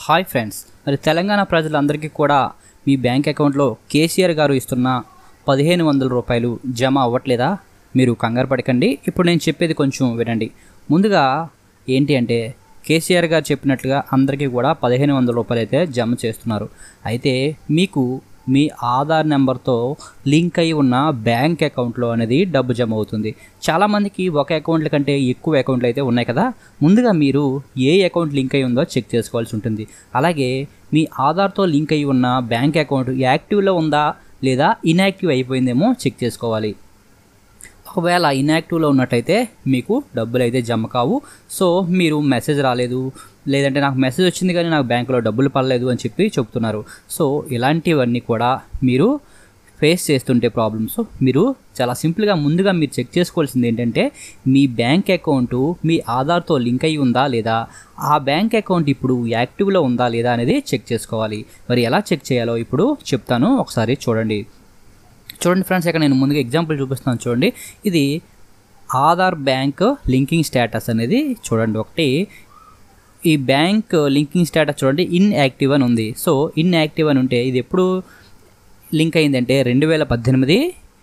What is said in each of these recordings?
hi friends మరి తెలంగాణ ప్రజలందరికీ కూడా మీ బ్యాంక్ అకౌంట్లో కేసీఆర్ గారు ఇస్తున్న పదిహేను వందల రూపాయలు జమ అవ్వట్లేదా మీరు కంగారు పడకండి ఇప్పుడు నేను చెప్పేది కొంచెం వినండి ముందుగా ఏంటి అంటే కేసీఆర్ గారు చెప్పినట్లుగా అందరికీ కూడా పదిహేను వందల రూపాయలు అయితే జమ చేస్తున్నారు అయితే మీకు మీ ఆధార్ నెంబర్తో లింక్ అయి ఉన్న బ్యాంక్ అకౌంట్లో అనేది డబ్బు జమ అవుతుంది చాలామందికి ఒక అకౌంట్ల కంటే ఎక్కువ అకౌంట్లు అయితే ఉన్నాయి కదా ముందుగా మీరు ఏ అకౌంట్ లింక్ అయి ఉందో చెక్ చేసుకోవాల్సి ఉంటుంది అలాగే మీ ఆధార్తో లింక్ అయి ఉన్న బ్యాంక్ అకౌంట్ యాక్టివ్లో ఉందా లేదా ఇన్యాక్టివ్ అయిపోయిందేమో చెక్ చేసుకోవాలి ఒకవేళ ఇన్యాక్టివ్లో ఉన్నట్టయితే మీకు డబ్బులు అయితే జమ కావు సో మీరు మెసేజ్ రాలేదు లేదంటే నాకు మెసేజ్ వచ్చింది కానీ నాకు బ్యాంకులో డబ్బులు పడలేదు అని చెప్పి చెప్తున్నారు సో ఇలాంటివన్నీ కూడా మీరు ఫేస్ చేస్తుంటే ప్రాబ్లమ్స్ మీరు చాలా సింపుల్గా ముందుగా మీరు చెక్ చేసుకోవాల్సింది ఏంటంటే మీ బ్యాంక్ అకౌంట్ మీ ఆధార్తో లింక్ అయి ఉందా లేదా ఆ బ్యాంక్ అకౌంట్ ఇప్పుడు యాక్టివ్లో ఉందా లేదా అనేది చెక్ చేసుకోవాలి మరి ఎలా చెక్ చేయాలో ఇప్పుడు చెప్తాను ఒకసారి చూడండి చూడండి ఫ్రెండ్స్ ఇక్కడ నేను ముందుగా ఎగ్జాంపుల్ చూపిస్తాను చూడండి ఇది ఆధార్ బ్యాంక్ లింకింగ్ స్టేటస్ అనేది చూడండి ఒకటి ఈ బ్యాంక్ లింకింగ్ స్టేటస్ చూడండి ఇన్ యాక్టివ్ అని ఉంది సో ఇన్ యాక్టివ్ అని ఉంటే ఇది ఎప్పుడు లింక్ అయిందంటే రెండు వేల పద్దెనిమిది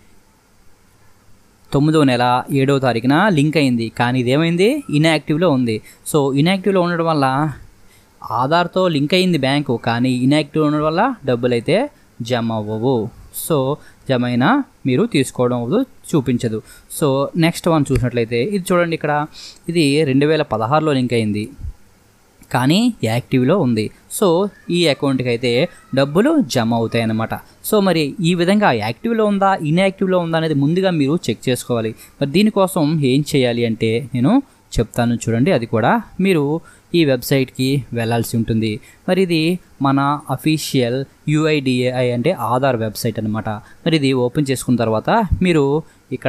తొమ్మిదో నెల ఏడవ తారీఖున లింక్ అయింది కానీ ఇదేమైంది ఇన్యాక్టివ్లో ఉంది సో ఇన్యాక్టివ్లో ఉండడం వల్ల ఆధార్తో లింక్ అయింది బ్యాంకు కానీ ఇన్యాక్టివ్ ఉండడం వల్ల డబ్బులు అయితే జమ అవ్వవు సో జమ అయినా మీరు తీసుకోవడం అవ్వదు చూపించదు సో నెక్స్ట్ వన్ చూసినట్లయితే ఇది చూడండి ఇక్కడ ఇది రెండు వేల పదహారులో లింక్ అయింది కానీ యాక్టివ్లో ఉంది సో ఈ అకౌంట్కి అయితే డబ్బులు జమ అవుతాయి అన్నమాట సో మరి ఈ విధంగా యాక్టివ్లో ఉందా ఇన్యాక్టివ్లో ఉందా అనేది ముందుగా మీరు చెక్ చేసుకోవాలి మరి దీనికోసం ఏం చేయాలి అంటే నేను చెప్తాను చూడండి అది కూడా మీరు ఈ వెబ్సైట్కి వెళ్ళాల్సి ఉంటుంది మరి ఇది మన అఫీషియల్ యుఐడిఏఐ అంటే ఆధార్ వెబ్సైట్ అనమాట మరి ఇది ఓపెన్ చేసుకున్న తర్వాత మీరు ఇక్కడ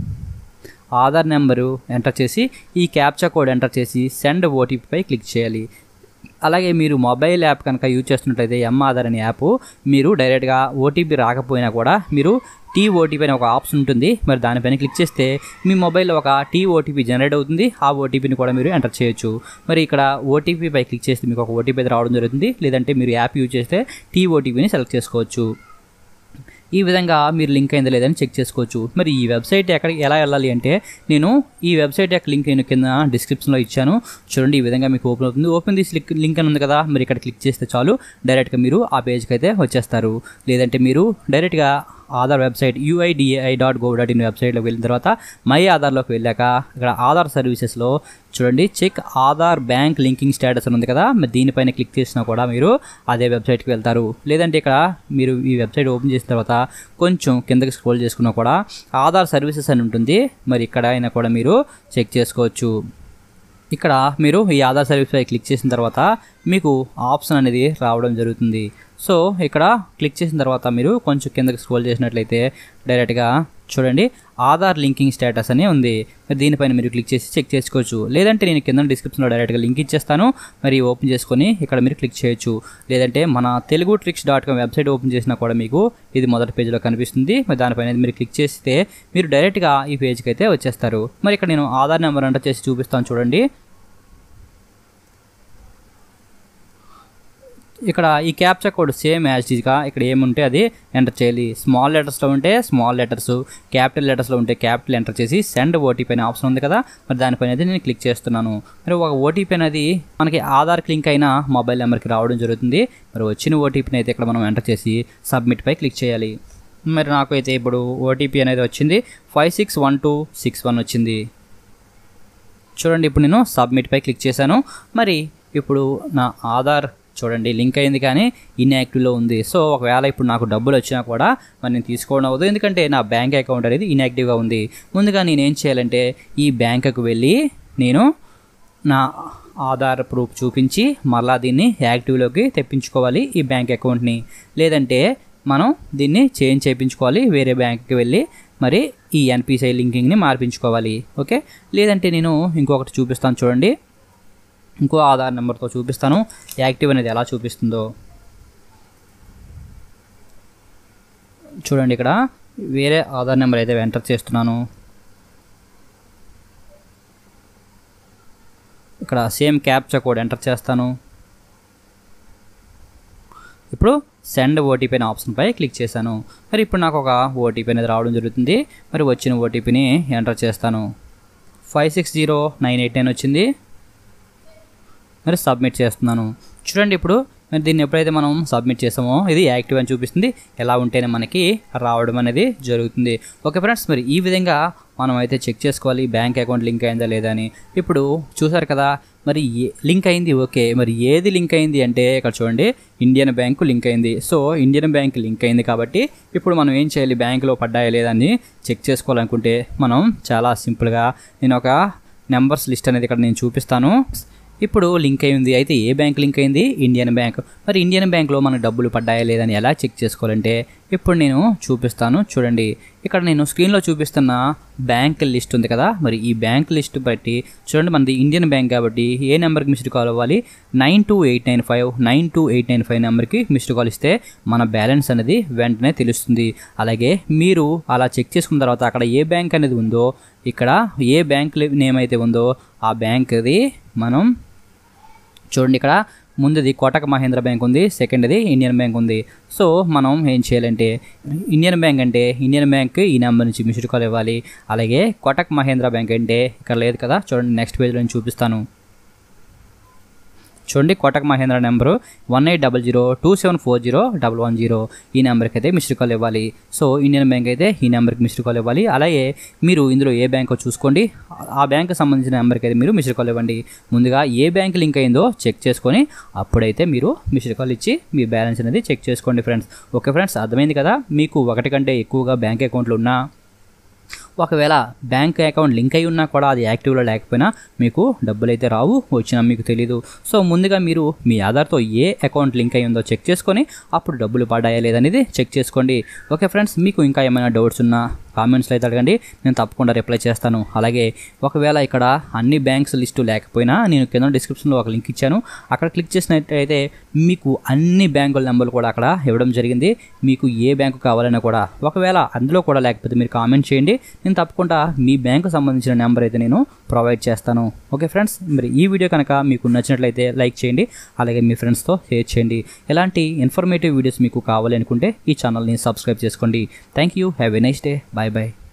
ఆధార్ నెంబరు ఎంటర్ చేసి ఈ క్యాప్చా కోడ్ ఎంటర్ చేసి సెండ్ ఓటీపీపై క్లిక్ చేయాలి అలాగే మీరు మొబైల్ యాప్ కనుక యూజ్ చేస్తున్నట్లయితే ఎం ఆధార్ అనే యాప్ మీరు డైరెక్ట్గా ఓటీపీ రాకపోయినా కూడా మీరు టీ ఓటీపీ అనే ఒక ఆప్షన్ ఉంటుంది మరి దానిపైన క్లిక్ చేస్తే మీ మొబైల్లో ఒక టీ ఓటీపీ జనరేట్ అవుతుంది ఆ ఓటీపీని కూడా మీరు ఎంటర్ చేయొచ్చు మరి ఇక్కడ ఓటీపీపై క్లిక్ చేస్తే మీకు ఒక ఓటీపీ అయితే రావడం జరుగుతుంది లేదంటే మీరు యాప్ యూజ్ చేస్తే టీ ఓటీపీని సెలెక్ట్ చేసుకోవచ్చు ఈ విధంగా మీరు లింక్ అయిందా లేదని చెక్ చేసుకోవచ్చు మరి ఈ వెబ్సైట్ ఎక్కడికి ఎలా వెళ్ళాలి అంటే నేను ఈ వెబ్సైట్ యొక్క లింక్ నేను కింద డిస్క్రిప్షన్లో ఇచ్చాను చూడండి ఈ విధంగా మీకు ఓపెన్ అవుతుంది ఓపెన్ దిస్ లింక్ లింక్ అని ఉంది కదా మరి ఇక్కడ క్లిక్ చేస్తే చాలు డైరెక్ట్గా మీరు ఆ పేజ్కి అయితే వచ్చేస్తారు లేదంటే మీరు డైరెక్ట్గా Aadhaar website UIDAI dot gov dot in వెబ్సైట్లోకి వెళ్ళిన తర్వాత మై ఆధార్లోకి వెళ్ళాక ఇక్కడ ఆధార్ సర్వీసెస్లో చూడండి check Aadhaar bank linking status అని ఉంది కదా మరి దీనిపైన క్లిక్ చేసినా కూడా మీరు అదే వెబ్సైట్కి వెళ్తారు లేదంటే ఇక్కడ మీరు ఈ వెబ్సైట్ ఓపెన్ చేసిన తర్వాత కొంచెం కిందకి స్క్రోల్ చేసుకున్నా కూడా ఆధార్ సర్వీసెస్ అని ఉంటుంది మరి ఇక్కడ అయినా కూడా మీరు చెక్ చేసుకోవచ్చు ఇక్కడ మీరు ఈ ఆధార్ సర్వీస్పై క్లిక్ చేసిన తర్వాత మీకు ఆప్షన్ అనేది రావడం జరుగుతుంది సో ఇక్కడ క్లిక్ చేసిన తర్వాత మీరు కొంచెం కిందకి స్క్రోల్ చేసినట్లయితే డైరెక్ట్గా చూడండి ఆధార్ లింకింగ్ స్టేటస్ అని ఉంది మరి దీనిపైన మీరు క్లిక్ చేసి చెక్ చేసుకోవచ్చు లేదంటే నేను కింద డిస్క్రిప్షన్లో డైరెక్ట్గా లింక్ ఇచ్చేస్తాను మరి ఓపెన్ చేసుకొని ఇక్కడ మీరు క్లిక్ చేయొచ్చు లేదంటే మన Telugu tricks dot com website open చేసినా కూడా మీకు ఇది మొదటి పేజ్లో కనిపిస్తుంది మరి దానిపైన మీరు క్లిక్ చేస్తే మీరు డైరెక్ట్గా ఈ పేజ్కి అయితే వచ్చేస్తారు మరి ఇక్కడ నేను ఆధార్ నెంబర్ ఎంటర్ చేసి చూపిస్తాను చూడండి ఇక్కడ ఈ క్యాప్చా కోడ్ సేమ్ యాజ్ గా ఇక్కడ ఏముంటే అది ఎంటర్ చేయాలి స్మాల్ లెటర్స్లో ఉంటే స్మాల్ లెటర్స్ క్యాపిటల్ లెటర్స్లో ఉంటే క్యాపిటల్ ఎంటర్ చేసి సెండ్ ఓటీపీ అనే ఆప్షన్ ఉంది కదా మరి దానిపైన అయితే నేను క్లిక్ చేస్తున్నాను మరి ఒక ఓటీపీ అనేది మనకి ఆధార్ లింక్ అయిన మొబైల్ నెంబర్కి రావడం జరుగుతుంది మరి వచ్చిన ఓటీపీని అయితే ఇక్కడ మనం ఎంటర్ చేసి సబ్మిట్ పై క్లిక్ చేయాలి మరి నాకు అయితే ఇప్పుడు ఓటీపీ అనేది వచ్చింది five six one two six one వచ్చింది చూడండి ఇప్పుడు నేను సబ్మిట్ పై క్లిక్ చేశాను మరి ఇప్పుడు నా ఆధార్ చూడండి లింక్ అయింది కానీ ఇన్యాక్టివ్లో ఉంది సో ఒకవేళ ఇప్పుడు నాకు డబ్బులు వచ్చినా కూడా మరి నేను తీసుకోవడం అవ్వదు ఎందుకంటే నా బ్యాంక్ అకౌంట్ అనేది ఇన్యాక్టివ్గా ఉంది ముందుగా నేను ఏం చేయాలంటే ఈ బ్యాంకుకు వెళ్ళి నేను నా ఆధార్ ప్రూఫ్ చూపించి మళ్ళా దీన్ని యాక్టివ్లోకి తెప్పించుకోవాలి ఈ బ్యాంక్ అకౌంట్ని లేదంటే మనం దీన్ని చేంజ్ చేయించుకోవాలి వేరే బ్యాంక్కి వెళ్ళి మరి ఈ ఎన్పిసిఐ లింకింగ్ని మార్పించుకోవాలి ఓకే లేదంటే నేను ఇంకొకటి చూపిస్తాను చూడండి ఇంకో ఆధార్ నెంబర్తో చూపిస్తాను యాక్టివ్ అనేది ఎలా చూపిస్తుందో చూడండి ఇక్కడ వేరే ఆధార్ నెంబర్ అయితే ఎంటర్ చేస్తున్నాను ఇక్కడ సేమ్ క్యాప్చా కోడ్ ఎంటర్ చేస్తాను ఇప్పుడు సెండ్ ఓటీపీ అనే ఆప్షన్పై క్లిక్ చేశాను మరి ఇప్పుడు నాకు ఒక ఓటీపీ అనేది రావడం జరుగుతుంది మరి వచ్చిన ఓటీపీని ఎంటర్ చేస్తాను five six zero nine eight nine వచ్చింది మరి సబ్మిట్ చేస్తున్నాను చూడండి ఇప్పుడు మరి దీన్ని ఎప్పుడైతే మనం సబ్మిట్ చేసామో ఇది యాక్టివ్ అని చూపిస్తుంది ఎలా ఉంటేనే మనకి రావడం అనేది జరుగుతుంది ఓకే ఫ్రెండ్స్ మరి ఈ విధంగా మనం అయితే చెక్ చేసుకోవాలి బ్యాంక్ అకౌంట్ లింక్ అయిందా లేదా అని ఇప్పుడు చూసారు కదా మరి ఏ లింక్ అయింది ఓకే మరి ఏది లింక్ అయింది అంటే ఇక్కడ చూడండి ఇండియన్ బ్యాంకు లింక్ అయింది సో ఇండియన్ బ్యాంక్ లింక్ అయింది కాబట్టి ఇప్పుడు మనం ఏం చేయాలి బ్యాంకులో పడ్డాయా లేదా అని చెక్ చేసుకోవాలనుకుంటే మనం చాలా సింపుల్గా నేను ఒక నెంబర్స్ లిస్ట్ అనేది ఇక్కడ నేను చూపిస్తాను ఇప్పుడు లింక్ అయింది అయితే ఏ బ్యాంక్ లింక్ అయింది ఇండియన్ బ్యాంక్ మరి ఇండియన్ బ్యాంక్లో మనకు డబ్బులు పడ్డాయా లేదని ఎలా చెక్ చేసుకోవాలంటే ఇప్పుడు నేను చూపిస్తాను చూడండి ఇక్కడ నేను స్క్రీన్లో చూపిస్తున్న బ్యాంక్ లిస్ట్ ఉంది కదా మరి ఈ బ్యాంక్ లిస్ట్ బట్టి చూడండి మనది ఇండియన్ బ్యాంక్ కాబట్టి ఏ నెంబర్కి మిస్డ్ కాల్ అవ్వాలి nine two eight nine five nine two eight nine five నెంబర్కి మిస్డ్ కాల్ ఇస్తే మన బ్యాలెన్స్ అనేది వెంటనే తెలుస్తుంది అలాగే మీరు అలా చెక్ చేసుకున్న తర్వాత అక్కడ ఏ బ్యాంక్ అనేది ఉందో ఇక్కడ ఏ బ్యాంక్ నేమ్ అయితే ఉందో ఆ బ్యాంక్ది మనం చూడండి ఇక్కడ ముందుది కోటక్ మహేంద్ర బ్యాంక్ ఉంది సెకండ్ది ఇండియన్ బ్యాంక్ ఉంది సో మనం ఏం చేయాలంటే ఇండియన్ బ్యాంక్ అంటే ఇండియన్ బ్యాంక్ ఈ నెంబర్ నుంచి మిస్డ్ కాల్ ఇవ్వాలి అలాగే కోటక్ మహేంద్ర బ్యాంక్ అంటే ఇక్కడ లేదు కదా చూడండి నెక్స్ట్ పేజ్లో నేను చూపిస్తాను చూడండి Kotak Mahindra number one eight double zero two seven four zero double one zero ఈ నెంబర్కి అయితే మిస్డ్ కాల్ ఇవ్వాలి సో ఇండియన్ బ్యాంక్ అయితే ఈ నెంబర్కి మిస్డ్ కాల్ ఇవ్వాలి అలాగే మీరు ఇందులో ఏ బ్యాంకో చూసుకోండి ఆ బ్యాంక్కి సంబంధించిన నెంబర్కి అయితే మీరు మిస్డ్ కాల్ ఇవ్వండి ముందుగా ఏ బ్యాంక్ లింక్ అయిందో చెక్ చేసుకొని అప్పుడైతే మీరు మిస్డ్ కాల్ ఇచ్చి మీ బ్యాలెన్స్ అనేది చెక్ చేసుకోండి ఫ్రెండ్స్ ఓకే ఫ్రెండ్స్ అర్థమైంది కదా మీకు ఒకటి కంటే ఎక్కువగా బ్యాంక్ అకౌంట్లు ఉన్నా ఒకవేళ బ్యాంక్ అకౌంట్ లింక్ అయి ఉన్నా కూడా అది యాక్టివ్లో లేకపోయినా మీకు డబ్బులు అయితే రావు వచ్చినా మీకు తెలీదు సో ముందుగా మీరు మీ ఆధార్తో ఏ అకౌంట్ లింక్ అయి ఉందో చెక్ చేసుకొని అప్పుడు డబ్బులు పడ్డాయా లేదనేది చెక్ చేసుకోండి ఓకే ఫ్రెండ్స్ మీకు ఇంకా ఏమైనా డౌట్స్ ఉన్నా కామెంట్స్లో అయితే అడగండి నేను తప్పకుండా రిప్లై చేస్తాను అలాగే ఒకవేళ ఇక్కడ అన్ని బ్యాంక్స్ లిస్టు లేకపోయినా నేను కింద డిస్క్రిప్షన్లో ఒక లింక్ ఇచ్చాను అక్కడ క్లిక్ చేసినట్టయితే మీకు అన్ని బ్యాంకుల నెంబర్లు కూడా అక్కడ ఇవ్వడం జరిగింది మీకు ఏ బ్యాంకు కావాలన్నా కూడా ఒకవేళ అందులో కూడా లేకపోతే మీరు కామెంట్ చేయండి నేను తప్పకుండా మీ బ్యాంకు సంబంధించిన నెంబర్ అయితే నేను ప్రొవైడ్ చేస్తాను ఓకే ఫ్రెండ్స్ మరి ఈ వీడియో కనుక మీకు నచ్చినట్లయితే లైక్ చేయండి అలాగే మీ ఫ్రెండ్స్తో షేర్ చేయండి ఎలాంటి ఇన్ఫర్మేటివ్ వీడియోస్ మీకు కావాలి అనుకుంటే ఈ ఛానల్ని సబ్స్క్రైబ్ చేసుకోండి thank you have a nice day bye bye